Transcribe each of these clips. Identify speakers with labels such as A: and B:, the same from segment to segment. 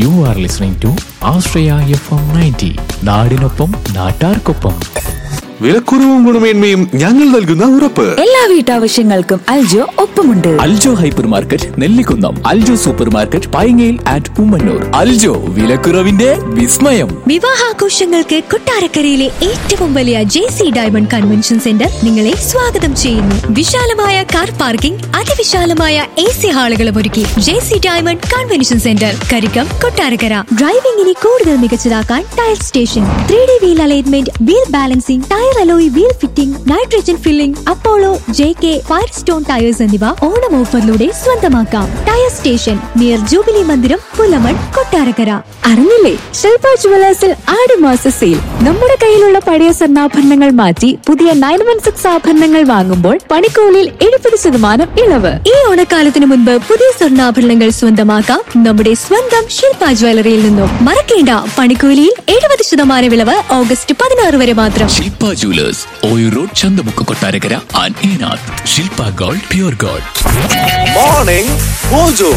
A: U are listening to Ashraya F M ninety നാടിനൊപ്പം നാട്ടാർക്കൊപ്പം
B: വിലക്കുറവും ഗുണമേന്മയും ഞങ്ങൾ നൽകുന്ന ഉറപ്പ്
C: എല്ലാ വീട്ടാവശ്യങ്ങൾക്കും അൽജോ ഒപ്പമുണ്ട്
A: Aljo hyper market Nellikunnam Aljo super market പൈങ്ങയിൽ ആൻഡ് ഉമ്മന്നൂർ അൽജോ വിലക്കുറവിന്റെ വിസ്മയം
D: വിവാഹാഘോഷങ്ങൾക്ക് കൊട്ടാരക്കരയിലെ ഏറ്റവും വലിയ J C diamond convention centre നിങ്ങളെ സ്വാഗതം ചെയ്യുന്നു വിശാലമായ കാർ പാർക്കിംഗ് അതിവിശാലമായ എ സി ഹാളുകളും ഒരുക്കി J C diamond convention centre Karikkam Kottarakkara ഡ്രൈവിംഗിനെ കൂടുതൽ മികച്ചതാക്കാൻ tyre station three D wheel alignment wheel balancing tyre alloy wheel fitting nitrogen filling Apollo J K Firestone tyres എന്നിവ ഓണം ഓഫറിലൂടെ സ്വന്തമാക്കാം ടയർ സ്റ്റേഷൻ നിയർ ജൂബിലി മന്ദിരം പുലമൺ കൊട്ടാരക്കര
C: അറിഞ്ഞില്ലേ ശില്പ ജുവലേഴ്സിൽ ആടുമാസ sale നമ്മുടെ കയ്യിലുള്ള പഴയ സ്വർണ്ണാഭരണങ്ങൾ മാറ്റി പുതിയ നയൻ വൺ സിക്സ് ആഭരണങ്ങൾ വാങ്ങുമ്പോൾ പണിക്കൂലിയിൽ എഴുപത് ശതമാനം ഇളവ്
D: ഈ ഓണക്കാലത്തിന് മുൻപ് പുതിയ സ്വർണ്ണാഭരണങ്ങൾ സ്വന്തമാക്കാം നമ്മുടെ സ്വന്തം ശില്പ ജ്വല്ലറിയിൽ നിന്നും മറക്കേണ്ട പണിക്കൂലിയിൽ എഴുപത് ശതമാനം ഇളവ് ഓഗസ്റ്റ് പതിനാറ് വരെ മാത്രം
A: Shilpa jewellers Oyoor road Chanthamukku Kottarakkara and Enath Shilpa gold pure gold
B: morning mojo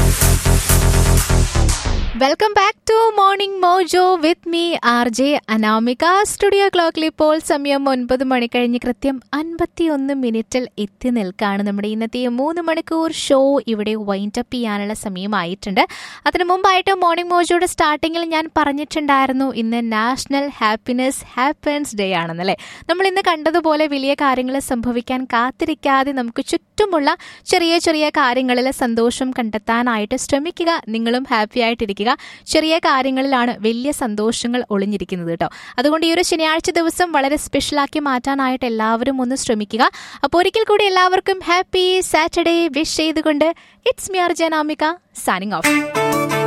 E: welcome back to morning mojo with me R J Anamika studio ക്ലോക്കിൽ ഇപ്പോൾ സമയം ഒൻപത് മണി കഴിഞ്ഞ് കൃത്യം അൻപത്തി ഒന്ന് മിനിറ്റിൽ എത്തി നിൽക്കുകയാണ് നമ്മുടെ ഇന്നത്തെ ഈ മൂന്ന് മണിക്കൂർ ഷോ ഇവിടെ വൈൻഡ് അപ്പ് ചെയ്യാനുള്ള സമയമായിട്ടുണ്ട് അതിനു മുമ്പായിട്ട് മോർണിംഗ് മോജോയുടെ സ്റ്റാർട്ടിങ്ങിൽ ഞാൻ പറഞ്ഞിട്ടുണ്ടായിരുന്നു ഇന്ന് നാഷണൽ ഹാപ്പിനെസ് ഹാപ്പൻസ് ഡേ ആണെന്നല്ലേ നമ്മൾ ഇന്ന് കണ്ടതുപോലെ വലിയ കാര്യങ്ങൾ സംഭവിക്കാൻ കാത്തിരിക്കാതെ നമുക്ക് ചുറ്റുമുള്ള ചെറിയ ചെറിയ കാര്യങ്ങളിൽ സന്തോഷം കണ്ടെത്താനായിട്ട് ശ്രമിക്കുക നിങ്ങളും ഹാപ്പി ആയിട്ടിരിക്കുക ചെറിയ കാര്യങ്ങളിലാണ് വലിയ സന്തോഷങ്ങൾ ഒളിഞ്ഞിരിക്കുന്നത് കേട്ടോ അതുകൊണ്ട് ഈ ഒരു ശനിയാഴ്ച ദിവസം വളരെ സ്പെഷ്യലാക്കി മാറ്റാനായിട്ട് എല്ലാവരും ഒന്ന് ശ്രമിക്കുക അപ്പോൾ ഒരിക്കൽ കൂടി എല്ലാവർക്കും ഹാപ്പി സാറ്റർഡേ വിഷ് ചെയ്തുകൊണ്ട് ഇറ്റ്സ് മി അർജനാമിക സൈനിങ് ഓഫ്